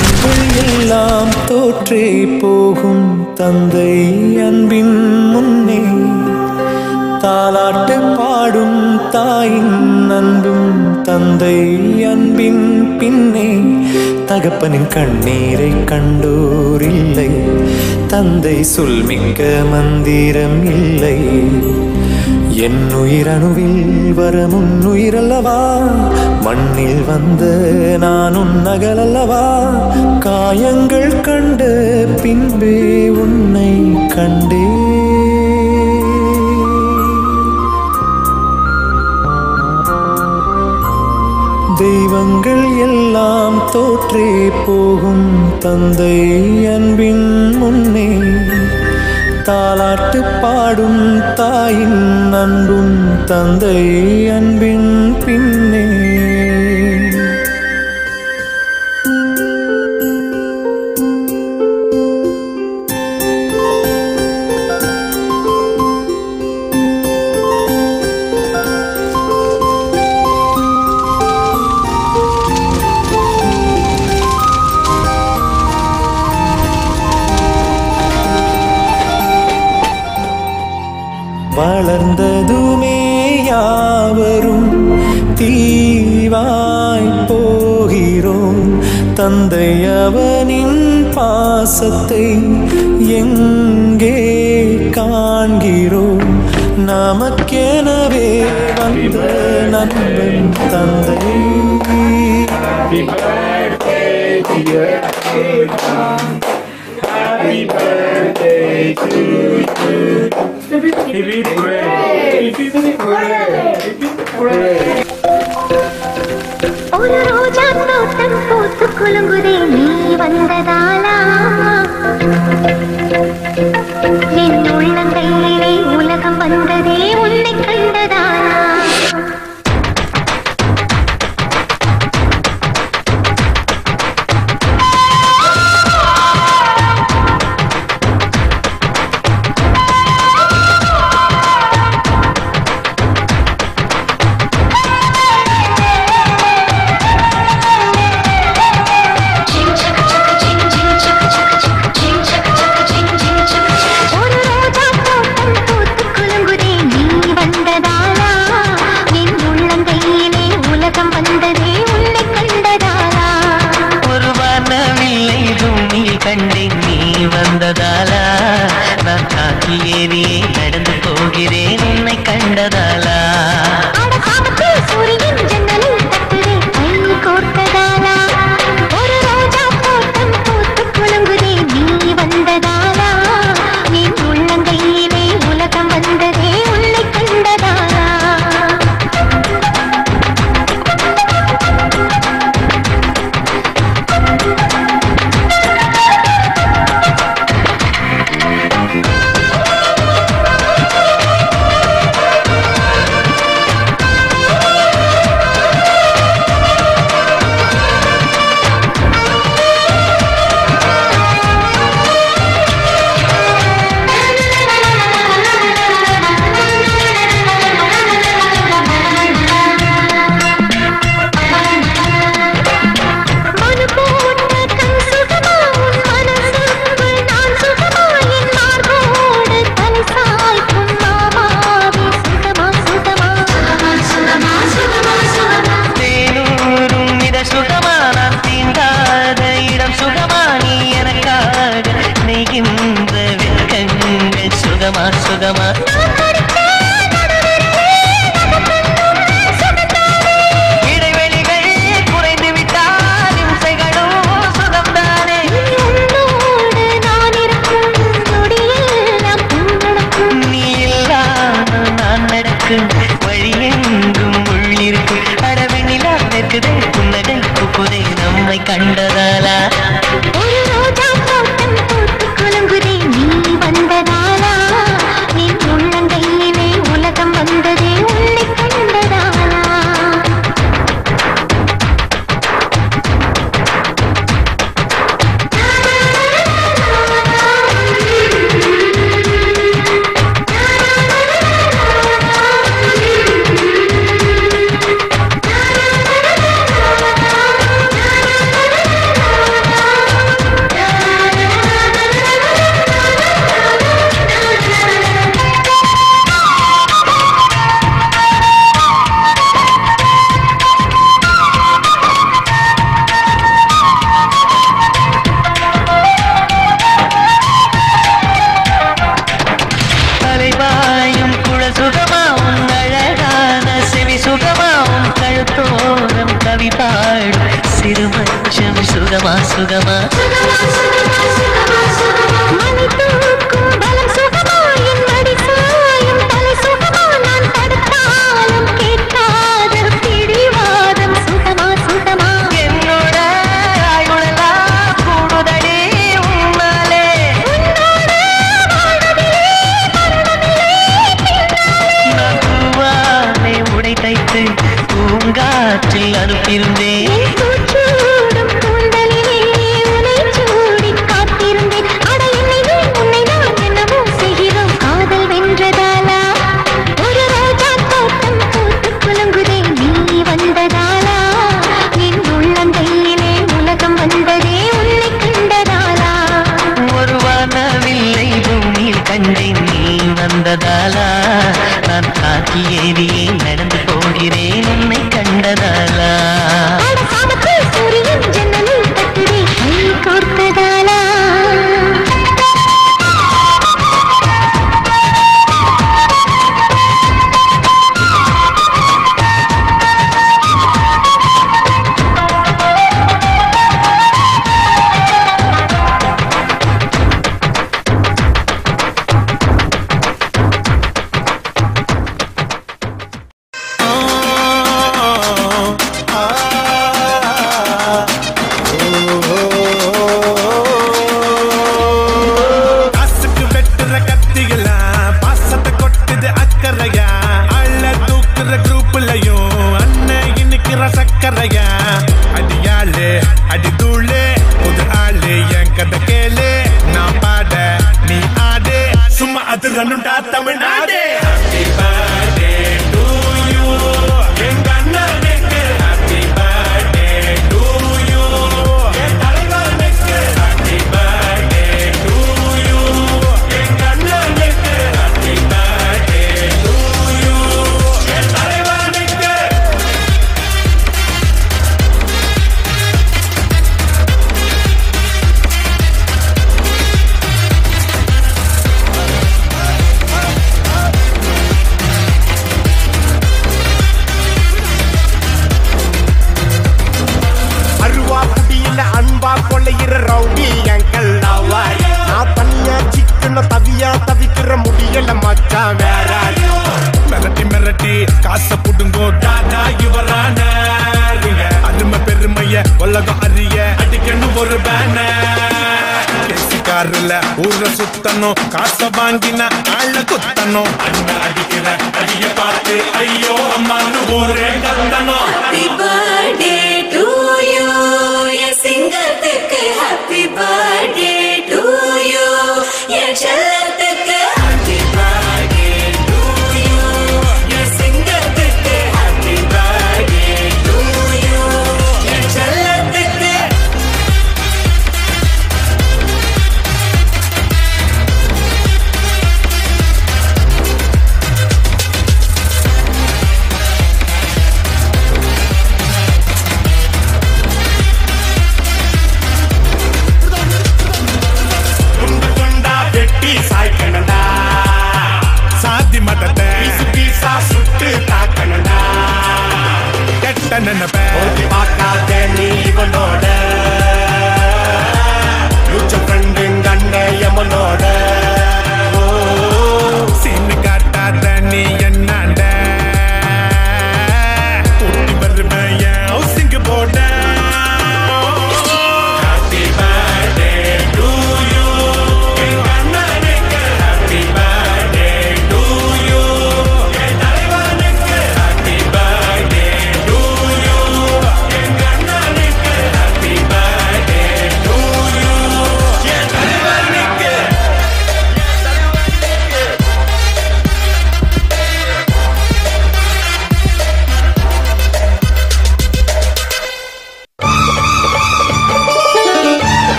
தெய்வங்கள் எல்லாம் தோற்றே போகும் தந்தை அன்பின் முன்னே தாலாட்டு பாடும் தாயின் அன்பும் தந்தை அன்பின் பின்னே தகப்பனின் கண்ணீரை கண்டோர் இல்லை தந்தை சொல்மிக்க மந்திரம் இல்லை என் உயிரணுவில் வரும் உன் உயிரல்லவா மண்ணில் வந்த நான் உன் நகலல்லவா காயங்கள் கண்ட பின்பே உன்னை கண்டே தெய்வங்கள் எல்லாம் தோற்றே போகும் தந்தை அன்பின் முன்னே தாலாட்டு பாடும் தாயின் அன்பும் தந்தை அன்பின் பின்னே வளர்ந்ததுமே யாவரும் தீவாய் போகிறோம் தந்தை அவனின் பாசத்தை எங்கே காண்கிறோம் நமக்கெனவே வந்த நண்பன் தந்தை Happy birthday to you. Happy birthday to you. Hip hip hooray. Hip hip hooray. Hip hip hooray. ஒரு ரோஜா தோட்டம் பூத்து குலுங்குதே நீ வந்ததாலா என் உள்ளங்கையிலே உலகம் வந்ததே உன்னை கண்டதாலா ஒரு ரோஜா தோட்டம் பூத்து குலுங்குதே நீ வந்ததாலா என் உள்ளங்கையிலே உலகம் வந்ததே உன்னை கண்டதாலா ஒரு வானவில்லை பூமியில் கண்டேன் நீ வந்ததாலா நான் காற்றில் ஏறியே நடந்து போகிறேன் உன்னை கண்டதாலா அட சாமத்தில் சூரியன் ஜன்னலில் தட்டுதே கை கோர்த்ததாலா ஒரு ரோஜா தோட்டம் பூத்து குலுங்குதே நீ வந்ததாலா என் உள்ளங்கையிலே உலகம் வந்ததே உன்னை கண்டதாலா மனு போட்ட கண் சுகமா உன் மனசுக்குள் நான் சுகமா என் மார்போடு தலை சாய்க்கும் மாமாவே சுகமா சுகமா சுகமா சுகமா சுகமா தேனூரும் இட சுகமா நான் தீண்டாத இடம் சுகமா நீ எனக்காக நெய்கின்ற வெட்கங்கள் சுகமா சுகமா நான் படித்த நடுவிரலே நமக்கென்றும் சுகந்தானே இடைவெளிகள் குறைந்து விட்டால் இம்சைகளும் சுகம்தானே இனி உன்னோடு நான் இருக்கும் நொடியெல்லாம் உன்னடக்கும் நீ இல்லாமல் நான் நடக்கும் வழியெங்கும் உள்ளிருக்கும் அடவெண்ணிலா நிற்குதே புன்னகை புக்குதே நம்மை கண்டதாலா ஒரு ரோஜா தோட்டம் பூத்து குலுங்குதே நீ வந்ததாலா என் உள்ளங்கையிலே உலகம் வந்ததே உன்னை கண்டதாலா சுகமா சுகமா மணி தூக்கும் பலம் சுகமா என் மடி சாயும் தலை சுகமா நான் தடுத்தாலும் கேட்காத பிடிவாதம் சுகமா சுகமா என்னோட ஆயுளெல்லாம் கூடுதடி உன்னாலே நான் பூவாலே உடை தைத்து பூங்காற்றில் அனுப்பியிருந்தேன் என் பூச்சூடும் கூந்தலிலே உனை சூடிக் காத்திருந்தேன். அட என்னை நீ, உன்னை நான் என்னவோ செய்கிறோம். காதல் வென்றதாலா? ஒரு ரோஜாத் தோட்டம் பூத்துக் குலுங்குதே, நீ வந்ததாலா? என் உள்ளங்கையிலே உலகம் வந்ததே, உன்னைக் கண்டதாலா? ஒரு வானவில்லை பூமியில் கண்டேன் நீ வந்ததாலா நான் காக்கி ஏறியே நடந்து போகிறேன் உன்னை கண்டதாலா அட சாமத்தில் சூரியன் ஜன்னலில் தட்டுதே, கை கோர்த்ததாலா? காசுக்கு வெட்டுற கத்திகளா பாசத்தை கொட்டுது அக்கறையா அள்ள தூக்குற குரூப்லயும் அண்ணன் இன்னைக்குற சக்கரையா அடியாளு அடி தூளு புது ஆளு என் கதை கேளு நான் பாட நீ ஆடு சும்மா அது ரன்னுண்டா Tamil Nadu Happy birthday to you. எங்க அண்ணனுக்கு happy birthday to you. என் தலைவனுக்கு happy birthday to you. எங்க அண்ணனுக்கு happy birthday to you. என் தலைவனுக்கு அருவா புடியில அன்பா கொள்ளையிற ரவுடி எங்கள் லவ்வர் நான் தனியா சிக்கன தவியா தவிக்கிற முடியல மச்சான் வேற மிரட்டி மிரட்டி காசை புடுங்கோ டாடா இவரான அருமை பெருமைய உலகம் அறிய அடிக்கணும் ஒரு பேனர் காருல ஊர சுத்தணும் காசை வாங்கின ஆள குத்தணும் அண்ணன் அடிக்கிற அடிய பார்த்து ஐயோ அம்மான்னு ஊரே கத்தணும் Happy birthday to you. என் சிங்கத்துக்கு happy birthday to you. என் செல்லத்துக்கு happy birthday to you. என் சிங்கத்துக்கு happy birthday to you. என் செல்லத்துக்கு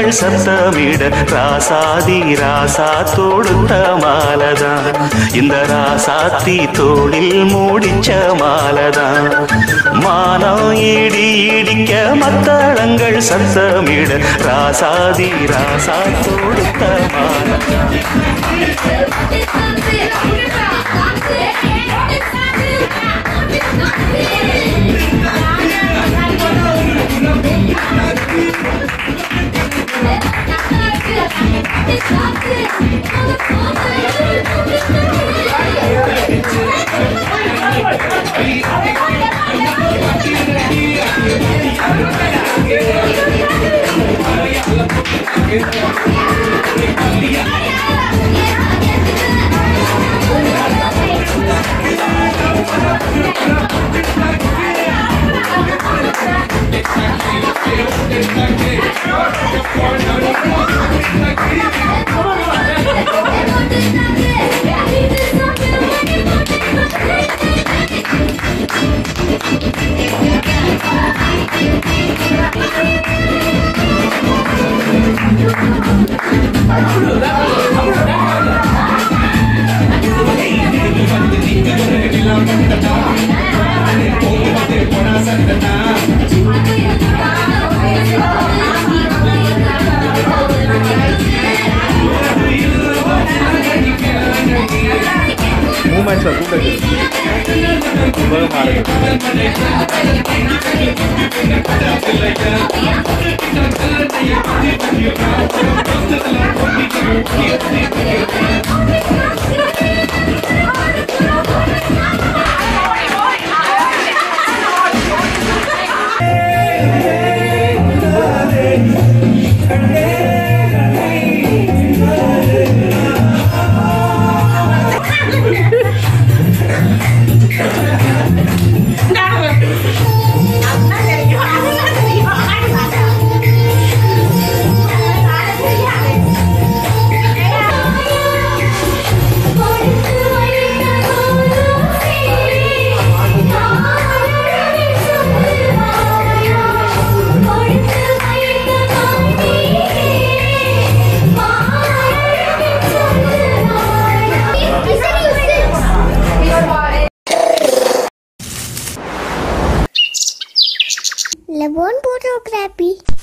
சத்தமிட ராசாதி ராசா தொடுத்த மாலதான் இந்த ராசாத்தி தோளில் மூடிச்ச மாலதான் மானம் இடி இடிக்க மத்தளங்கள் சத்தமிட ராசாதி ராசா தொடுத்த மாலதான் மூமெண்ட்ஸை கூப்பிட்டு Levon photography.